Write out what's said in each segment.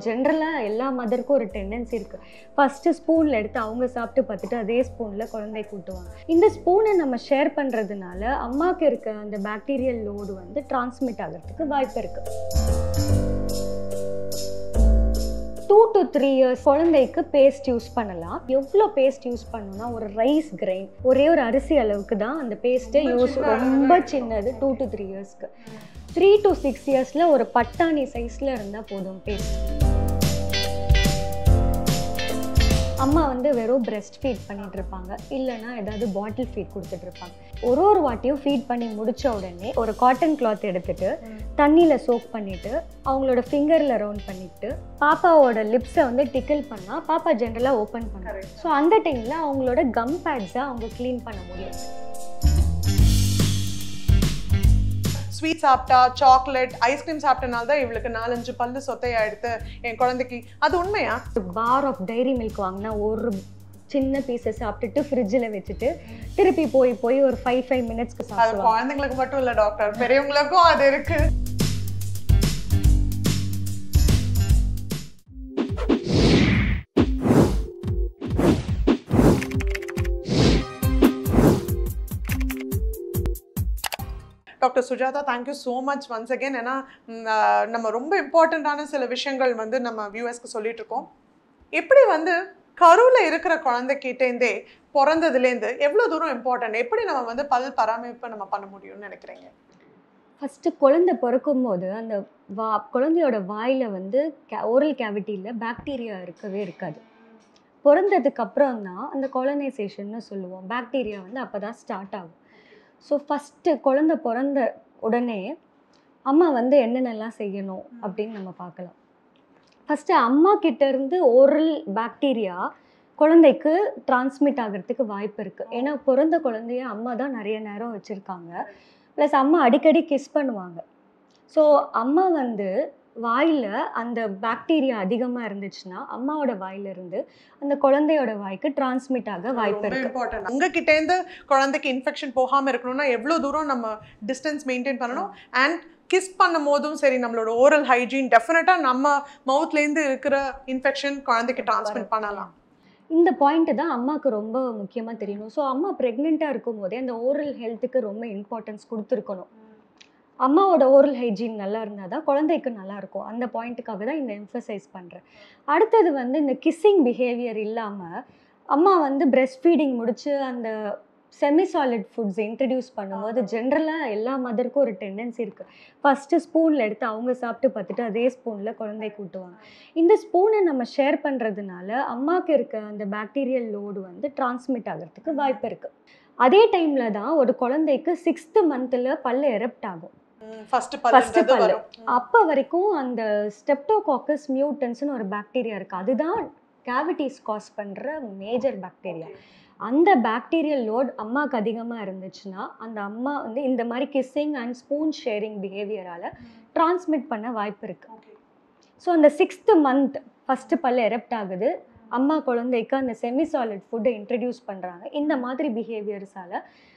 ஜென்ரலாக எல்லா மதருக்கும் ஒரு டெண்டன்சி இருக்குது ஃபஸ்ட்டு ஸ்பூனில் எடுத்து அவங்க சாப்பிட்டு பார்த்துட்டு அதே ஸ்பூனில் குழந்தை கூட்டுவாங்க இந்த ஸ்பூனை நம்ம ஷேர் பண்ணுறதுனால அம்மாவுக்கு இருக்க அந்த பாக்டீரியல் லோடு வந்து டிரான்ஸ்மிட் ஆகிறதுக்கு வாய்ப்பு இருக்குது டூ டு த்ரீ இயர்ஸ் குழந்தைக்கு பேஸ்ட் யூஸ் பண்ணலாம் எவ்வளோ பேஸ்ட் யூஸ் பண்ணணும்னா ஒரு ரைஸ் கிரைன் ஒரே ஒரு அரிசி அளவுக்கு தான் அந்த பேஸ்ட்டை யூஸ் ரொம்ப சின்னது டூ டு த்ரீ இயர்ஸ்க்கு த்ரீ டு சிக்ஸ் இயர்ஸில் ஒரு பட்டாணி சைஸில் இருந்தால் போதும் பேஸ்ட் அம்மா வந்து வெறும் பிரெஸ்ட் ஃபீட் பண்ணிட்டு இருப்பாங்க இல்லைன்னா ஏதாவது பாட்டில் ஃபீட் கொடுத்துட்டு இருப்பாங்க ஒரு ஒரு வாட்டியும் ஃபீட் பண்ணி முடிச்ச உடனே ஒரு காட்டன் கிளாத் எடுத்துட்டு தண்ணியில் சோக் பண்ணிட்டு அவங்களோட ஃபிங்கரில் ரவுண்ட் பண்ணிட்டு பாப்பாவோட லிப்ஸை வந்து டிக்கிள் பண்ணால் பாப்பா ஜென்ரலாக ஓப்பன் பண்ணுறாங்க ஸோ அந்த டைமில் அவங்களோட கம் பேட்ஸை அவங்க க்ளீன் பண்ண முடியும் ஸ்வீட் சாப்பிட்டா சாக்லேட் ஐஸ்கிரீம் சாப்பிட்டனால தான் இவளுக்கு நாலஞ்சு பல்லு சொத்தையாயிடுத்து என் குழந்தைக்கு அது உண்மையா பார் ஆஃப் டைரி மில்க் வாங்கினா ஒரு சின்ன பீஸை சாப்பிட்டுட்டு ஃப்ரிட்ஜில் வச்சுட்டு திருப்பி போய் போய் ஒரு ஃபைவ் ஃபைவ் மினிட்ஸ்க்கு அது சாப்பிடுவாங்க குழந்தைங்களுக்கு மட்டும் இல்ல டாக்டர் பெரியவங்களுக்கும் அது இருக்கு doctor Sujatha thank you so much once again ஏன்னா ம், ஆஹ், நம்ம ரொம்ப இம்பார்ட்டண்ட்டான சில விஷயங்கள் வந்து நம்ம வியூவர்ஸ்க்கு சொல்லிட்டு இருக்கோம் எப்படி வந்து கருவில் இருக்கிற குழந்தைகிட்டேருந்தே பிறந்ததுலேருந்து எவ்வளோ தூரம் இம்பார்ட்டன்ட் எப்படி நம்ம வந்து பல் பராமரிப்பு நம்ம பண்ண முடியும்னு நினைக்கிறீங்க ஃபஸ்ட்டு குழந்தை பிறக்கும் போது அந்த வா குழந்தையோட வாயில் வந்து கே ஓரல் கேவிட்டியில் பாக்டீரியா இருக்கவே இருக்காது பிறந்ததுக்கு அப்புறம் தான் அந்த கொலனைசேஷன்னு சொல்லுவோம் பாக்டீரியா வந்து அப்போ தான் ஸ்டார்ட் ஆகும் ஸோ ஃபஸ்ட்டு குழந்தை பிறந்த உடனே அம்மா வந்து என்னென்னலாம் செய்யணும் அப்படின்னு நம்ம பார்க்கலாம் ஃபஸ்ட்டு அம்மா கிட்ட இருந்து ஓரல் பாக்டீரியா குழந்தைக்கு டிரான்ஸ்மிட் ஆகிறதுக்கு வாய்ப்பு இருக்குது ஏன்னா பிறந்த குழந்தைய அம்மா தான் நிறைய நேரம் வச்சுருக்காங்க ப்ளஸ் அம்மா அடிக்கடி கிஸ் பண்ணுவாங்க ஸோ அம்மா வந்து வாயில் அந்த பாக்டீரியா அதிகமாக இருந்துச்சுன்னா அம்மாவோட வாயிலிருந்து அந்த குழந்தையோட வாய்க்கு டிரான்ஸ்மிட் ஆக வாய்ப்பு ரொம்ப இருக்கு இம்பார்ட்டன்ட் உங்ககிட்ட இருந்து குழந்தைக்கு இன்ஃபெக்ஷன் போகாம இருக்கணும்னா எவ்வளவு தூரம் நம்ம டிஸ்டன்ஸ் மெயின்டைன் பண்ணணும் அண்ட் கிஸ் பண்ணும் போதும் சரி நம்மளோட ஓரல் ஹைஜீன் டெஃபினட்டா நம்ம மவுத்ல இருந்து இருக்கிற இன்ஃபெக்ஷன் குழந்தைக்கு டிரான்ஸ்மிட் பண்ணலாம் இந்த பாயிண்ட்டு தான் அம்மாவுக்கு ரொம்ப முக்கியமாக தெரியணும் ஸோ அம்மா ப்ரெக்னெண்ட்டாக இருக்கும் போதே அந்த ஓரல் ஹெல்த்துக்கு ரொம்ப இம்பார்ட்டன்ஸ் கொடுத்துருக்கணும் அம்மாவோட ஓரல் ஹைஜீன் நல்லா இருந்தால் தான் குழந்தைக்கு நல்லா இருக்கும் அந்த பாயிண்ட்டுக்காக தான் இந்த எம்ஃபசைஸ் பண்ணுறேன் அடுத்தது வந்து இந்த கிஸ்ஸிங் பிஹேவியர் இல்லாமல் அம்மா வந்து பிரெஸ்ட் ஃபீடிங் முடிச்சு அந்த செமி சாலிட் ஃபுட்ஸ் இன்ட்ரடியூஸ் பண்ணும்போது ஜென்ரலாக எல்லா மதருக்கும் ஒரு டெண்டன்சி இருக்குது ஃபஸ்ட்டு ஸ்பூனில் எடுத்து அவங்க சாப்பிட்டு பார்த்துட்டு அதே ஸ்பூனில் குழந்தை கூட்டுவாங்க இந்த ஸ்பூனை நம்ம ஷேர் பண்ணுறதுனால அம்மாவுக்கு இருக்க அந்த பாக்டீரியல் லோடு வந்து டிரான்ஸ்மிட் ஆகிறதுக்கு வாய்ப்பு இருக்குது அதே டைமில் தான் ஒரு குழந்தைக்கு சிக்ஸ்த்து மந்தில் பல்லு எரப்ட் ஆகும் ஃபர்ஸ்ட் First பல்லு பல்லு. வரும் அப்போ வரைக்கும் அந்த ஸ்டெப்டோகாக்கஸ் மியூட்டன்ஸ்னு ஒரு பாக்டீரியா இருக்குது அதுதான் கேவிட்டிஸ் காஸ் பண்ணுற மேஜர் பாக்டீரியா அந்த பாக்டீரியல் லோட் அம்மாவுக்கு அதிகமாக இருந்துச்சுன்னா அந்த அம்மா வந்து இந்த மாதிரி கிஸ்ஸிங் அண்ட் ஸ்பூன் ஷேரிங் பிஹேவியரால் டிரான்ஸ்மிட் பண்ண வாய்ப்பு இருக்குது ஸோ அந்த சிக்ஸ்த்து மந்த் ஃபஸ்ட்டு பல்லு எரப்ட் ஆகுது அம்மா குழந்தைக்கு அந்த செமி சாலிட் ஃபுட்டை இன்ட்ரடியூஸ் பண்ணுறாங்க இந்த மாதிரி பிஹேவியர்ஸால்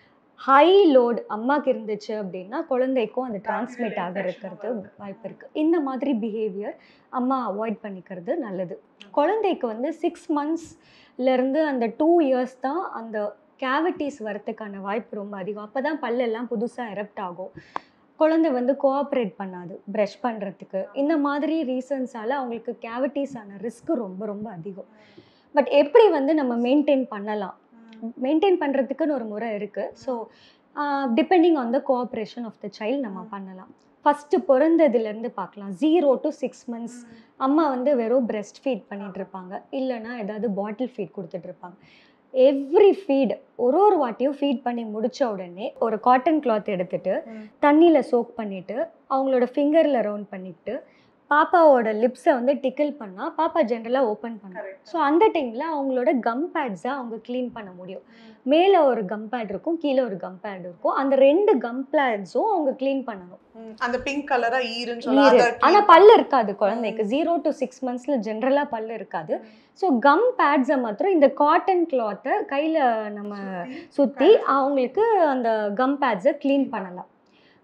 ஹை லோட் அம்மாக்கு இருந்துச்சு அப்படின்னா குழந்தைக்கும் அது டிரான்ஸ்மிட் ஆக இருக்கிறது வாய்ப்பு இருக்குது இந்த மாதிரி பிஹேவியர் அம்மா அவாய்ட் பண்ணிக்கிறது நல்லது குழந்தைக்கு வந்து சிக்ஸ் மந்த்ஸ்லேருந்து அந்த டூ இயர்ஸ் தான் அந்த கேவிட்டிஸ் வரத்துக்கான வாய்ப்பு ரொம்ப அதிகம் அப்போ தான் பல்லெல்லாம் புதுசாக எரப்ட் ஆகும் குழந்தை வந்து கோஆப்ரேட் பண்ணாது ப்ரஷ் பண்ணுறதுக்கு இந்த மாதிரி ரீசன்ஸால் அவங்களுக்கு கேவிட்டிஸான ரிஸ்க்கு ரொம்ப ரொம்ப அதிகம் பட் எப்படி வந்து நம்ம மெயின்டைன் பண்ணலாம் மெயின்டைன் பண்ணுறதுக்குன்னு ஒரு முறை இருக்குது so depending on the cooperation of the child நம்ம பண்ணலாம் ஃபஸ்ட்டு பிறந்ததுலேருந்து பார்க்கலாம் ஜீரோ டு சிக்ஸ் மந்த்ஸ் அம்மா வந்து வெறும் பிரெஸ்ட் ஃபீட் பண்ணிட்டு இருப்பாங்க இல்லைன்னா ஏதாவது பாட்டில் ஃபீட் கொடுத்துட்டு இருப்பாங்க எவ்ரி ஃபீட் ஒரு ஒரு வாட்டியும் ஃபீட் பண்ணி முடிச்ச உடனே ஒரு காட்டன் கிளாத் எடுத்துட்டு ம். தண்ணியில் சோக் பண்ணிட்டு அவங்களோட ஃபிங்கரில் ரவுண்ட் பண்ணிட்டு பாப்பாவோட லிப்ஸை வந்து டிக்கிள் பண்ணால் பாப்பா ஜென்ரலாக ஓப்பன் பண்ணும் Correct. ஸோ அந்த டைமில் அவங்களோட கம் பேட்ஸை அவங்க க்ளீன் பண்ண முடியும் மேலே ஒரு கம் பேட் இருக்கும் கீழே ஒரு கம் பேட் இருக்கும் அந்த ரெண்டு கம் பேட்ஸும் அவங்க க்ளீன் பண்ணணும் ம், அந்த பிங்க் கலரா ஈருன்னு ஈரு. சொல்லுவாங்க ஆனா பல்லு இருக்காது குழந்தைக்கு ஜீரோ டு சிக்ஸ் மந்த்ஸ்ல ஜென்ரலா பல்லு இருக்காது ஸோ கம் பேட்ஸை மாத்திரம் இந்த காட்டன் கிளாத்தை கையில நம்ம சுத்தி அவங்களுக்கு அந்த கம் பேட்ஸை க்ளீன் பண்ணலாம்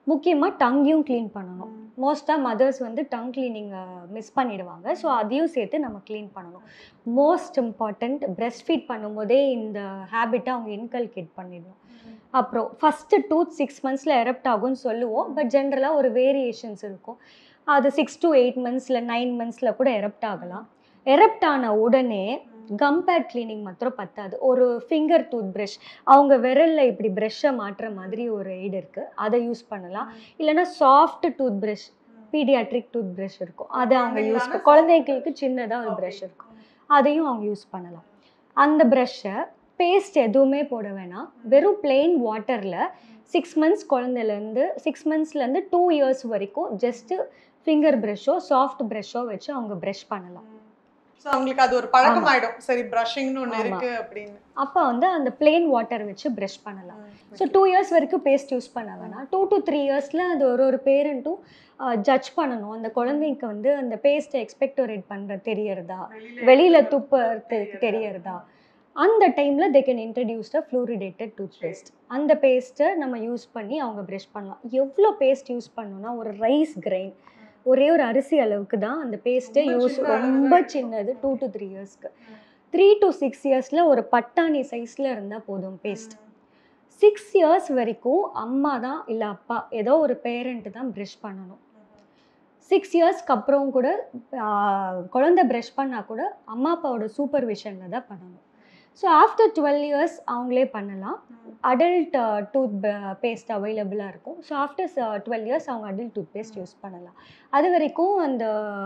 முக்கியமாக டங்கையும் க்ளீன் பண்ணணும் மோஸ்ட்டாக மதர்ஸ் வந்து டங் கிளீனிங்கை மிஸ் பண்ணிடுவாங்க ஸோ அதையும் சேர்த்து நம்ம க்ளீன் பண்ணணும் மோஸ்ட் இம்பார்ட்டண்ட் breast ஃபீட் பண்ணும்போதே இந்த ஹேபிட்டை அவங்க இன்கல்கேட் பண்ணிடணும் அப்புறம் ஃபஸ்ட்டு டூத் சிக்ஸ் மந்த்ஸில் எரப்ட் ஆகும்னு சொல்லுவோம் பட் ஜென்ரலாக ஒரு வேரியேஷன்ஸ் இருக்கும் அது சிக்ஸ் to எயிட் மந்த்ஸில் நைன் மந்த்ஸில் கூட எரப்ட் ஆகலாம் எரப்ட் ஆன உடனே கம்பேட் கிளீனிங் மாத்திரம் பத்தாது ஒரு ஃபிங்கர் டூத் ப்ரஷ் அவங்க விரலில் இப்படி ப்ரஷ்ஷை மாட்டுற மாதிரி ஒரு எய்டு இருக்குது அதை யூஸ் பண்ணலாம் இல்லைன்னா soft toothbrush paediatric toothbrush இருக்கும் அதை அவங்க யூஸ் குழந்தைங்களான குழந்தைங்களுக்கு சின்னதாக ஒரு ப்ரஷ் இருக்கும் அதையும் அவங்க யூஸ் பண்ணலாம் அந்த ப்ரஷ்ஷை பேஸ்ட் எதுவுமே போட வேணாம் வெறும் plain வாட்டரில் சிக்ஸ் மந்த்ஸ் குழந்தைலேருந்து சிக்ஸ் மந்த்ஸ்லேருந்து டூ இயர்ஸ் வரைக்கும் ஜஸ்ட்டு ஃபிங்கர் ப்ரஷ்ஷோ சாஃப்ட் ப்ரஷ்ஷோ வச்சு அவங்க ப்ரஷ் பண்ணலாம் ஸோ அவங்களுக்கு அது ஒரு பழக்கம் ஆமா. ஆயிடும் சரி ப்ரஷிங்னு ஒன்று ஆமா. இருக்கு அப்படின்னு அப்போ வந்து அந்த plain வாட்டர் வச்சு ப்ரஷ் பண்ணலாம் ஸோ டூ இயர்ஸ் வரைக்கும் பேஸ்ட் யூஸ் பண்ண வேணாம் டூ டு த்ரீ இயர்ஸில் அது ஒரு ஒரு பேரண்ட்டும் ஜட்ஜ் பண்ணணும் அந்த குழந்தைக்கு வந்து அந்த பேஸ்ட்டை எக்ஸ்பெக்டோரேட் பண்ணுற தெரியறதா வெளியில் துப்புறதுக்கு தெரியறதா அந்த டைமில் they can introduce the fluoridated toothpaste அந்த பேஸ்ட்டை நம்ம யூஸ் பண்ணி அவங்க ப்ரஷ் பண்ணலாம் எவ்வளோ பேஸ்ட் யூஸ் பண்ணணும்னா ஒரு ரைஸ் கிரைன் ஒரே ஒரு அரிசி அளவுக்கு தான் அந்த பேஸ்ட்டை ரொம்ப யூஸ் சின்ன அளவு ரொம்ப தான் சின்னது டூ டு த்ரீ இயர்ஸ்க்கு த்ரீ டு சிக்ஸ் இயர்ஸில் ஒரு பட்டாணி சைஸில் இருந்தால் போதும் பேஸ்ட் சிக்ஸ் இயர்ஸ் வரைக்கும் அம்மா தான் இல்லை அப்பா ஏதோ ஒரு பேரண்ட் தான் ப்ரஷ் பண்ணணும் சிக்ஸ் இயர்ஸ்க்கு அப்புறம் கூட ஆஹ், குழந்தை ப்ரஷ் பண்ணால் கூட அம்மா அப்பாவோட சூப்பர்விஷனில் தான் பண்ணணும் ஸோ ஆஃப்டர் டுவெல் இயர்ஸ் அவங்களே பண்ணலாம் அடல்ட் டூத் பேஸ்ட் அவைலபிளாக இருக்கும் ஸோ ஆஃப்டர் டுவெல் இயர்ஸ் அவங்க அடல்ட் டூத் பேஸ்ட் யூஸ் பண்ணலாம் அது வரைக்கும் அந்த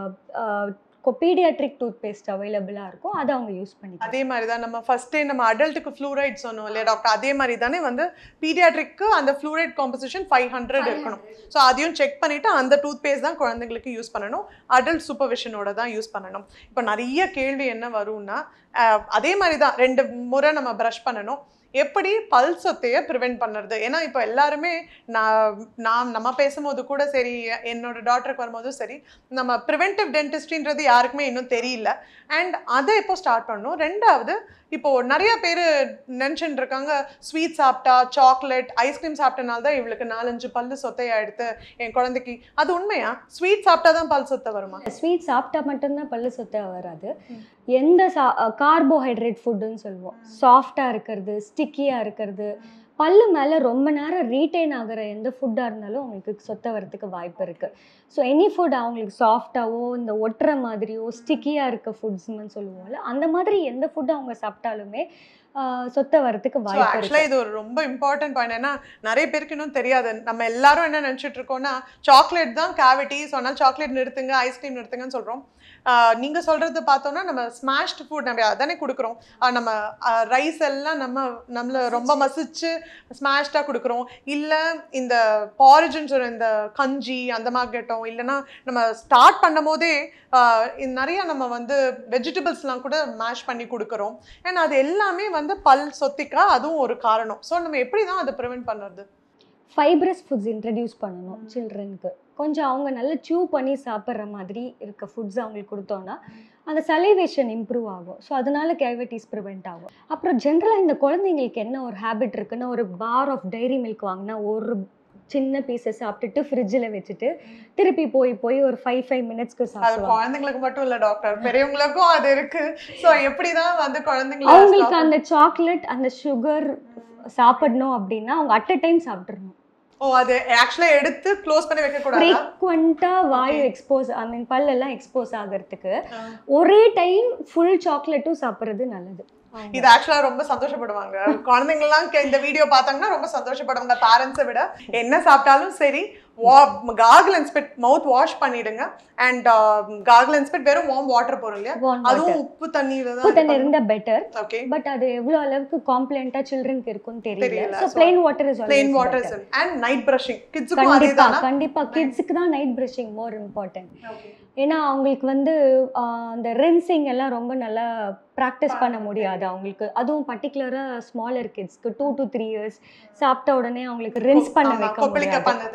பீடியாட்ரிக் டூத் பேஸ்ட் அவைலபிளாக இருக்கும் அதை அவங்க யூஸ் பண்ணிக்கலாம் அதே மாதிரி தான் நம்ம ஃபர்ஸ்டே நம்ம அடல்ட்டுக்கு ஃப்ளூரைட் சொன்னோம் இல்லையா டாக்டர் அதே மாதிரி தானே வந்து பீடியாட்ரிக்கு அந்த ஃப்ளூரைட் காம்போசிஷன் ஃபைவ் ஹண்ட்ரட் இருக்கணும் ஸோ அதையும் செக் பண்ணிட்டு அந்த டூத் பேஸ்ட் தான் குழந்தைங்களுக்கு யூஸ் பண்ணணும் அடல்ட் சூப்பர்விஷனோட தான் யூஸ் பண்ணணும் இப்போ நிறைய கேள்வி என்ன வரும்னா அஹ், அதே மாதிரி தான் ரெண்டு முறை நம்ம ப்ரஷ் பண்ணணும் எப்படி பல் சொத்தையை ப்ரிவெண்ட் பண்ணுறது ஏன்னா இப்போ எல்லாருமே நான் நான் நம்ம பேசும்போது கூட சரி என்னோட டாக்டருக்கு வரும்போதும் சரி நம்ம ப்ரிவென்டிவ் டென்டிஸ்ட்ரின்றது யாருக்குமே இன்னும் தெரியல அண்ட் அதை இப்போ ஸ்டார்ட் பண்ணணும் ரெண்டாவது இப்போ நிறைய பேர் நினச்சிட்டு இருக்காங்க ஸ்வீட் சாப்பிட்டா சாக்லேட் ஐஸ்கிரீம் சாப்பிட்டனால தான் இவளுக்கு நாலஞ்சு பல்லு சொத்தையா எடுத்து என் குழந்தைக்கு அது உண்மையா ஸ்வீட் சாப்பிட்டா தான் பல் சொத்தை வருமா ஸ்வீட் சாப்பிட்டா மட்டும்தான் பல்லு சொத்த வராது எந்த சா கார்போஹைட்ரேட் ஃபுட்டுன்னு சொல்லுவோம் சாஃப்டாக இருக்கிறது ஸ்டிக்கியாக இருக்கிறது பல்லு மேலே ரொம்ப நேரம் ரீட்டைன் ஆகிற எந்த ஃபுட்டாக இருந்தாலும் அவங்களுக்கு சொத்த வரதுக்கு வாய்ப்பு இருக்குது ஸோ எனி ஃபுட் அவங்களுக்கு சாஃப்டாவோ இந்த ஒட்டுற மாதிரியோ ஸ்டிக்கியாக இருக்க ஃபுட்ஸ்னு சொல்லுவோம்ல அந்த மாதிரி எந்த ஃபுட் அவங்க சாப்பிட்டாலுமே ஆஹ், சொத்த வரதுக்கு ஸோ வாய்ப்பு ஆக்சுவலாக இருக்கு இது ஒரு ரொம்ப இம்பார்ட்டன்ட் பாயிண்ட் ஏன்னா நிறைய பேருக்கு இன்னும் தெரியாது நம்ம எல்லாரும் என்ன நினச்சிட்டு இருக்கோம்னா சாக்லேட் தான் கேவிட்டி சொன்னால் சாக்லேட் நிறுத்துங்க ஐஸ்கிரீம் நிறுத்துங்கன்னு சொல்கிறோம் நீங்கள் சொல்கிறது பார்த்தோன்னா நம்ம ஸ்மாஷ்டு ஃபுட் நம்ம அதானே கொடுக்குறோம் ஆஹ் நம்ம ரைஸ் எல்லாம் நம்ம நம்மள ரொம்ப மசிச்சு ஸ்மாஷ்டாக கொடுக்குறோம் இல்லை இந்த பாரிஜன் சொல்ற இந்த கஞ்சி அந்த மாதிரி கேட்டோம் இல்லைன்னா நம்ம ஸ்டார்ட் பண்ணும் போதே ஆஹ் இது நிறைய நம்ம வந்து வெஜிடபிள்ஸ்லாம் கூட மேஷ் பண்ணி கொடுக்குறோம் அண்ட் அது எல்லாமே வந்து பல் சொத்திக்கா அதுவும் ஒரு காரணம் ஸோ நம்ம எப்படி தான் அதை ப்ரிவென்ட் பண்ணுறது ஃபைப்ரஸ் ஃபுட்ஸ் இன்ட்ரடியூஸ் பண்ணணும் சில்ட்ரனுக்கு கொஞ்சம் அவங்க நல்லா சூ பண்ணி சாப்பிட்ற மாதிரி இருக்க ஃபுட்ஸ் அவங்களுக்கு கொடுத்தோன்னா அந்த சலைவேஷன் இம்ப்ரூவ் ஆகும் ஸோ அதனால கேவிட்டிஸ் ப்ரிவெண்ட் ஆகும் அப்புறம் ஜென்ரலாக இந்த குழந்தைங்களுக்கு என்ன ஒரு ஹேபிட் இருக்குன்னா ஒரு பார் ஆஃப் டைரி மில்க் வாங்கினா ஒரு சின்ன பீஸை சாப்பிட்டுட்டு ஃப்ரிட்ஜில் வச்சுட்டு திருப்பி போய் போய் ஒரு ஃபைவ் ஃபைவ் மினிட்ஸ்க்கு அது சாப்பிடுவாங்க குழந்தைங்களுக்கு மட்டும் இல்ல டாக்டர் பெரியவங்களுக்கும் அது இருக்கு ஸோ எப்படி தான் வந்து குழந்தைங்களை அவங்களுக்கு stop- அந்த சாக்லேட் அந்த சுகர் சாப்பிடணும் அப்படின்னா அவங்க அட் அ டைம் சாப்பிட்றணும் ஓ அது ஆக்சுவலா எடுத்து க்ளோஸ் பண்ணி வைக்க கூடாதா ஃப்ரீக்வெண்ட்டாக வாயு எக்ஸ்போஸ் ஐ மீன் பல்லெல்லாம் எக்ஸ்போஸ் ஆகிறதுக்கு ஒரே டைம் ஃபுல் சாக்லேட்டும் சாப்பிட்றது நல்லது இது ஆக்சுவலா ரொம்ப சந்தோஷப்படுவாங்க குழந்தைங்கலாம் கே- இந்த வீடியோ பார்த்தாங்கன்னா ரொம்ப சந்தோஷப்படுவாங்க பேரண்ட்ஸை விட என்ன சாப்பிட்டாலும் சரி வா gargle and spit mouth wash பண்ணிடுங்க அண்ட் கார்கிள் அண்ட் ஸ்பிட் வெறும் வார்ம் வாட்டர் போறோம் இல்லையா Warm அதுவும் water. உப்பு தண்ணியில உப்பு தண்ணி தான் இருந்தால் பெட்டர் ஓகே பட் அது எவ்வளோ அளவுக்கு காம்ப்ளைண்ட்டாக சில்ட்ரனுக்கு இருக்கும்னு தெரியல தெரியல. So So, plain water is plain water and night brushing கிட்ஸுக்கும் அதே கண்டிப்பா தானா கண்டிப்பா கிட்ஸுக்கு தான் நைட் பிரஷிங் மோர் இம்பார்ட்டன்ட் ஏன்னா அவங்களுக்கு வந்து ஆஹ், அந்த ரின்சிங் எல்லாம் ரொம்ப நல்லா ப்ராக்டிஸ் பண்ண முடியாது அவங்களுக்கு அதுவும் பர்டிகுலராக ஸ்மாலர் கிட்ஸ்க்கு டூ டு த்ரீ இயர்ஸ் சாப்பிட்ட உடனே அவங்களுக்கு ரின்ஸ் பண்ண ஆமா, வைக்க கொப்பளிக்க முடியாது பண்ணது ஆமா. கொப்பளிக்க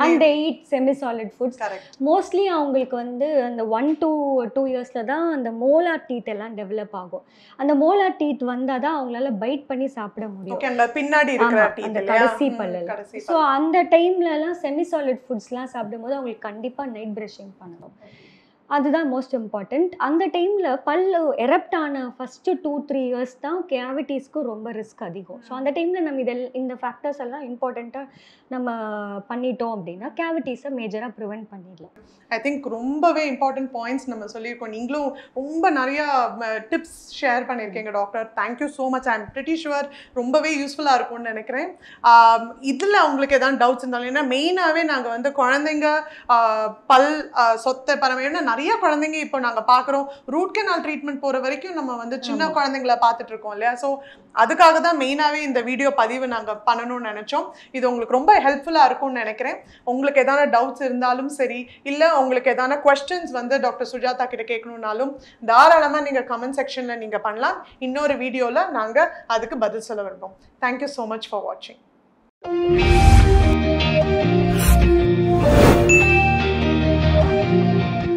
and they eat semi solid foods correct mostly அவங்களுக்கு வந்து அந்த ஒன் டூ டூ இயர்ஸில் தான் அந்த மோலார் டீத் எல்லாம் டெவலப் ஆகும் அந்த மோலார் டீத் வந்தால் தான் அவங்களால பைட் பண்ணி சாப்பிட முடியும் ஓகே அந்த பின்னாடி இருக்கிற ஆமா, டீத் அந்த இல்லையா கடைசி ம், பல்லுல. கடைசி ஸோ அந்த டைம்லலாம் செமி சாலிட் ஃபுட்ஸ்லாம் சாப்பிடும்போது அவங்களுக்கு கண்டிப்பாக நைட் ப்ரஷிங் பண்ணணும் அதுதான் மோஸ்ட் இம்பார்ட்டண்ட் அந்த டைமில் பல்லு எரப்ட் ஆன ஃபஸ்ட்டு டூ த்ரீ இயர்ஸ் தான் கேவிட்டிஸ்க்கு ரொம்ப ரிஸ்க் அதிகம் ஸோ அந்த டைமில் நம்ம இதெல் இந்த ஃபேக்டர்ஸ் எல்லாம் இம்பார்ட்டண்ட்டாக நம்ம பண்ணிட்டோம் அப்படின்னா கேவிட்டிஸை மேஜராக ப்ரிவெண்ட் பண்ணிடலாம் ஐ திங்க் ரொம்பவே இம்பார்ட்டன்ட் பாயிண்ட்ஸ் நம்ம சொல்லியிருக்கோம் நீங்களும் ரொம்ப நிறைய டிப்ஸ் ஷேர் பண்ணியிருக்கீங்க doctor thank you so much I am pretty sure ரொம்பவே யூஸ்ஃபுல்லாக இருக்கும்னு நினைக்கிறேன் இதில் உங்களுக்கு எதாவது டவுட்ஸ் இருந்தாலும் ஏன்னா மெயினாகவே நாங்கள் வந்து குழந்தைங்க ஆஹ், பல் ஆஹ், சொத்தை பறவை ஏன்னா நிறைய குழந்தைங்க இப்போ நாங்கள் பார்க்குறோம் ரூட் கெனால் ட்ரீட்மெண்ட் போகிற வரைக்கும் நம்ம வந்து சின்ன ஆமா. குழந்தைங்கள பார்த்துட்டு இருக்கோம் இல்லையா ஸோ அதுக்காக தான் மெயினாகவே இந்த வீடியோ பதிவு நாங்கள் பண்ணணும்னு நினச்சோம் இது உங்களுக்கு ரொம்ப ஹெல்ப்ஃபுல்லாக இருக்கும்னு நினைக்கிறேன் உங்களுக்கு எதனா டவுட்ஸ் இருந்தாலும் சரி இல்லை உங்களுக்கு எதனா கொஸ்டின்ஸ் வந்து டாக்டர் சுஜாதா கிட்ட கேட்கணுன்னாலும் தாராளமாக நீங்கள் கமெண்ட் செக்ஷனில் நீங்கள் பண்ணலாம் இன்னொரு வீடியோவில் நாங்கள் அதுக்கு பதில் சொல்ல வருவோம் தேங்க்யூ ஸோ மச் ஃபார் வாட்சிங்